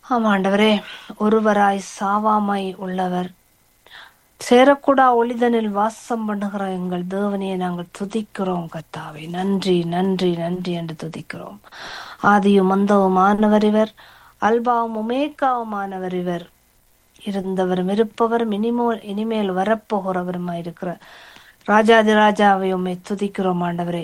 ஆமா ஆண்டவரே ஒருவராய் சாவாமாய் உள்ளவர் சேரக்கூடா ஒளிதனில் வாசம் பண்ணுகிற எங்கள் தேவனையை நாங்கள் துதிக்கிறோம் கத்தாவே நன்றி நன்றி நன்றி என்று துதிக்கிறோம் ஆதியும் மந்தவுமானவர் இவர் அல்பாவும் உமேக்காவுமானவர் இவர் இருந்தவரும் இருப்பவரும் இனிமோ இனிமேல் வரப்போகிறவருமாய் இருக்கிற ராஜாதி ராஜாவை உம்மை துதிக்கிறோம் ஆண்டவரே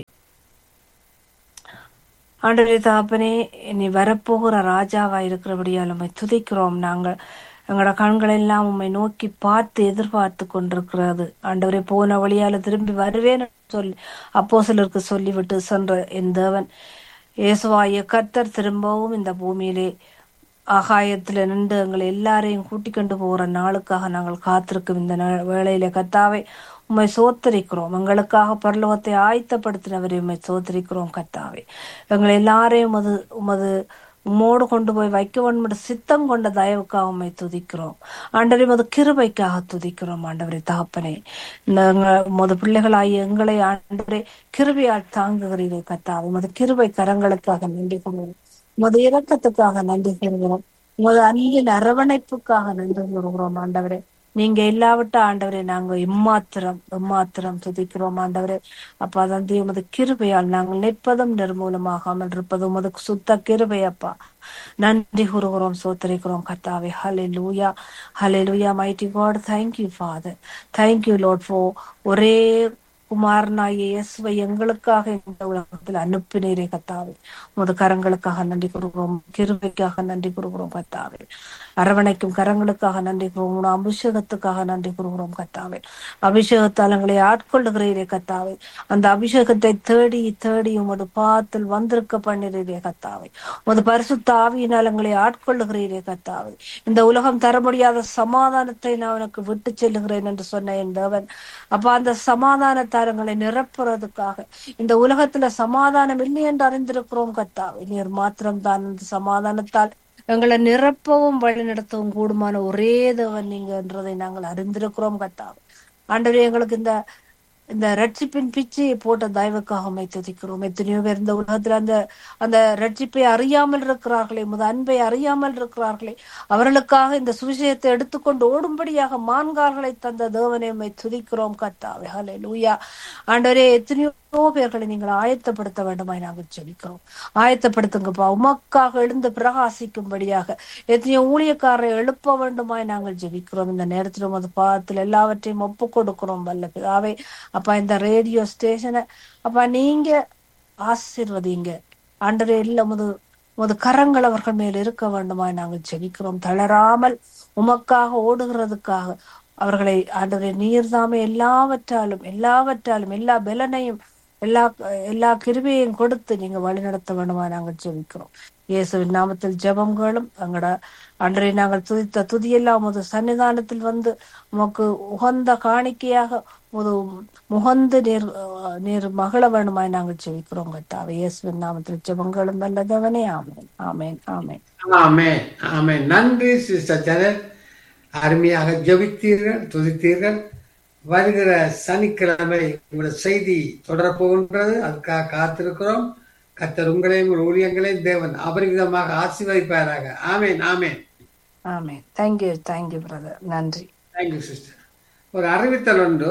ஆண்டவரே தாப்பனே நீ வரப்போகிற ராஜாவா இருக்கிறபடியால் உம்மை துதிக்கிறோம் நாங்கள் எங்களோட கண்கள் எல்லாம் உம்மை நோக்கி பார்த்து எதிர்பார்த்து கொண்டிருக்கிறது ஆண்டவரே போன வழியால திரும்பி வருவேன் சொல்லி அப்போ சிலருக்கு சொல்லிவிட்டு சென்ற என் தேவன் இயேசுவாய கர்த்தர் திரும்பவும் இந்த பூமியிலே ஆகாயத்துல நின்று எங்களை எல்லாரையும் கூட்டிக் கொண்டு போகிற நாளுக்காக நாங்கள் காத்திருக்கும் இந்த நா- வேளையிலே கத்தாவை உம்மை சோத்தரிக்கிறோம் எங்களுக்காக பரலோகத்தை ஆயத்தப்படுத்தினவரை உம்மை சோத்தரிக்கிறோம் கத்தாவே எங்களை எல்லாரையும் உமது உமது உம்மோடு கொண்டு போய் வைக்க வேண்டும் சித்தம் கொண்ட தயவுக்காக உம்மை துதிக்கிறோம் ஆண்டவரே உமது கிருபைக்காக துதிக்கிறோம் ஆண்டவரே தகப்பனே நாங்கள் உமது பிள்ளைகளாகிய எங்களை ஆண்டவரே கிருபையால் தாங்குகிறீரே கத்தாவே உமது கிருபை கரங்களுக்காக நன்றி கொள்கிறோம் உமது இரக்கத்துக்காக நன்றி கூறுகிறோம் உமது அன்பின் அரவணைப்புக்காக நன்றி கூறுகிறோம் ஆண்டவரே நீங்க இல்லாவிட்ட ஆண்டவரே நாங்க இம்மாத்திரம் இம்மாத்திரம் துதிக்கிறோம் ஆண்டவரே அப்ப அதான் உமது கிருபையால் நாங்கள் நிற்பதும் நிர்மூலமாகாமல் இருப்பதும் உமது சுத்த கிருபை அப்பா நன்றி கூறுகிறோம் சோத்தரிக்கிறோம் கர்த்தாவே ஹலே hallelujah hallelujah mighty God thank you father thank you Lord for ஒரே குமாரனாகிய இயேசுவை எங்களுக்காக இந்த உலகத்தில் அனுப்பினீரே கத்தாவே உமது கரங்களுக்காக நன்றி கூறுகிறோம் கிருபைக்காக நன்றி கூறுகிறோம் கத்தாவே அரவணைக்கும் கரங்களுக்காக நன்றி கூறுகிறோம் உன் அபிஷேகத்துக்காக நன்றி கூறுகிறோம் கத்தாவே அபிஷேகத்தால் எங்களை ஆட்கொள்ளுகிறீரே கத்தாவே அந்த அபிஷேகத்தை தேடி தேடி உமது பாத்தில் வந்திருக்க பண்ணிறீரே கத்தாவே உமது பரிசுத்த ஆவியினால் எங்களை ஆட்கொள்ளுகிறீரே கத்தாவே இந்த உலகம் தர முடியாத சமாதானத்தை நான் உனக்கு விட்டு செல்லுகிறேன் என்று சொன்ன என் தேவன் அப்ப அந்த சமாதான தாரங்களை நிரப்புறதுக்காக இந்த உலகத்துல சமாதானம் இல்லை என்று அறிந்திருக்கிறோம் கத்தாவே நீர் மாத்திரம் தான் அந்த சமாதானத்தால் எங்களை நிரப்பவும் வழிநடத்தவும் கூடுமான ஒரே தேவன் நீங்க என்றதை நாங்கள் அறிந்திருக்கிறோம் கத்தாவே ஆண்டவரே எங்களுக்கு இந்த இந்த ரட்சிப்பின் பிச்சையை போட்ட தயவுக்காக உம்மை துதிக்கிறோம் எத்தனையோ பேர் இந்த உலகத்துல அந்த அந்த ரட்சிப்பை அறியாமல் இருக்கிறார்களே முத அன்பை அறியாமல் இருக்கிறார்களே அவர்களுக்காக இந்த சுவிசேஷத்தை எடுத்துக்கொண்டு ஓடும்படியாக மான்கார்களை தந்த தேவனை உம்மை துதிக்கிறோம் கத்தாவே ஹலே லூயா ஆண்டவரே எத்தனையோ பேர்களை நீங்கள் ஆயத்தப்படுத்த வேண்டுமாய் நாங்கள் ஜெபிக்கிறோம் ஆயத்தப்படுத்துங்கப்பா உமக்காக எழுந்து பிரகாசிக்கும்படியாக எத்தனையோ ஊழியக்காரரை எழுப்ப வேண்டுமாய் நாங்கள் ஜெபிக்கிறோம் இந்த நேரத்தில் உமது பாதத்தில் எல்லாவற்றையும் ஒப்பு கொடுக்கிறோம் வல்ல பிதாவே அப்பா இந்த ரேடியோ ஸ்டேஷனை அப்பா நீங்க ஆசீர்வதிங்க ஆண்டரே இல்ல முது முது கரங்கள் அவர்கள் மேல் இருக்க வேண்டுமாய் நாங்கள் ஜெபிக்கிறோம் தளராமல் உமக்காக ஓடுகிறதுக்காக அவர்களை ஆண்டவரே நீர்தாமே எல்லாவற்றாலும் எல்லாவற்றாலும் எல்லா பலனையும் எல்லா எல்லா கிருபையையும் கொடுத்து நீங்க வழிநடத்த வேண்டுமா நாங்கள் ஜெபிக்கிறோம் இயேசுவின் நாமத்தில் ஜெபங்களும் எங்கட அன்றை நாங்கள் துதித்த துதியெல்லாம் உமது சன்னிதானத்தில் வந்து உமக்கு உகந்த காணிக்கையாக உமது முகந்து நீர் அஹ், நீர் மகள வேண்டுமாய் நாங்கள் ஜெபிக்கிறோம் கத்தாவே இயேசுவின் நாமத்தில் ஜெபங்களும் வல்லதவனே ஆமென் ஆமென் ஆமென் ஆமென் ஆமென் நன்றி சிஸ்டர் ஜெனட் அருமையாக ஜெபித்தீர்கள் துதித்தீர்கள் வருகிற சனிக்கிழமை உங்களுடைய செய்தி தொடரப் போகின்றது அதுக்காக காத்திருக்கிறோம் கத்தர் உங்களையும் உங்கள் ஊழியங்களையும் தேவன் அபரிவிதமாக ஆசீர்வதிப்பாராக amen amen amen thank you thank you brother நன்றி தேங்க்யூ சிஸ்டர் ஒரு அறிவித்தல் ஒன்று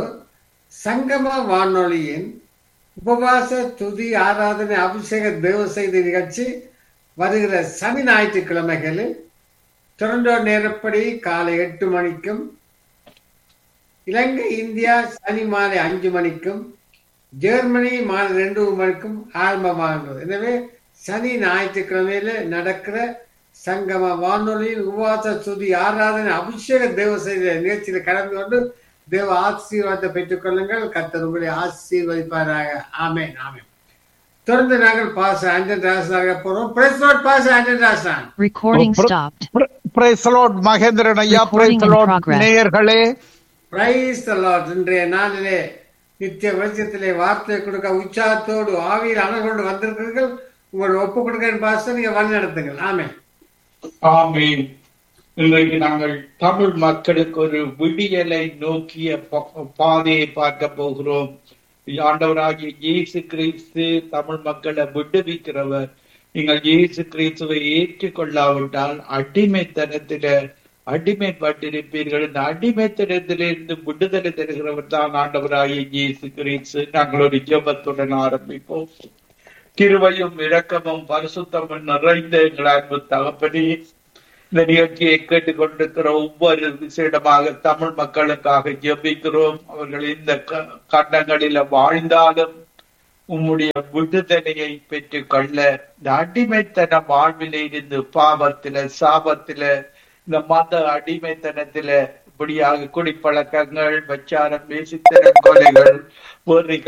சங்கம வானொலியின் உபவாச துதி ஆராதனை அபிஷேக தேவ செய்தி நிகழ்ச்சி வருகிற சனி ஞாயிற்றுக்கிழமைகளில் டொரண்டோ நேரப்படி காலை எட்டு மணிக்கும் இலங்கை இந்தியா சனி மாலை அஞ்சு மணிக்கும் ஜெர்மனி மாலை ரெண்டு மணிக்கும் ஆரம்பமாகின்றது எனவே சனி ஞாயிற்றுக்கிழமையில நடக்கிற சங்கம வானொலியின் உபவாச துதி ஆராதனை அபிஷேக தேவ செய்த நிகழ்ச்சியில கலந்து கொண்டு தேவ ஆசீர்வாதத்தை பெற்றுக் கொள்ளுங்கள் கர்த்தர் உங்களை ஆசீர்வதிப்பாராக ஆமென் ஆமென் தொடர்ந்து நாங்கள் பாச அஞ்சன் ராசனாக போறோம் பிரஸ் பாச அஞ்சன் ராசன் Recording Pro- stopped. Praise Lord Mahendran ஐயா Recording praise in Lord progress. நேயர்களே பிரைஸ் லார்ட் இன்றைய நாளிலே நித்திய வெளிச்சத்திலே வார்த்தை கொடுக்க உற்சாகத்தோடு ஆவியில் அணகொண்டு வந்திருக்கிறீர்கள் உங்கள் ஒப்பு கொடுக்க பாச நீங்க வழி நடத்துங்கள் ஆமென் ஆமீன் இன்றைக்கு நாங்கள் தமிழ் மக்களுக்கு ஒரு விடியலை நோக்கிய ப- பாதையை பார்க்க போகிறோம் ஆண்டவராகிய இயேசு கிறிஸ்து தமிழ் மக்களை விடுவிக்கிறவர் நீங்கள் இயேசு கிறிஸ்துவை ஏற்றுக்கொள்ளாவிட்டால் அடிமைத்தனத்தில அடிமைப்பட்டிருப்பீர்கள் இந்த அடிமைத்தனத்திலிருந்து விடுதலை தருகிறவர் தான் ஆண்டவராகிய இயேசு கிறிஸ்து நாங்கள் ஒரு ஜெபத்துடன் ஆரம்பிப்போம் கிருபையும் இரக்கமும் பரிசுத்தமும் நிறைந்த எங்கள் அன்பு தகப்பனே இந்த நிகழ்ச்சியை கேட்டுக்கொண்டிருக்கிற ஒவ்வொரு விசேடமாக தமிழ் மக்களுக்காக ஜெபிக்கிறோம் அவர்கள் இந்த க- கண்டங்களில வாழ்ந்தாலும் உம்முடைய விடுதலையை பெற்றுக் கொள்ள இந்த அடிமைத்தன வாழ்வில இருந்து பாவத்தில சாபத்தில இந்த மத அடிமைத்தனத்தில இப்படியாக குடிப்பழக்கங்கள் வச்சாரம் பேசித்தன கொலைகள் வேறு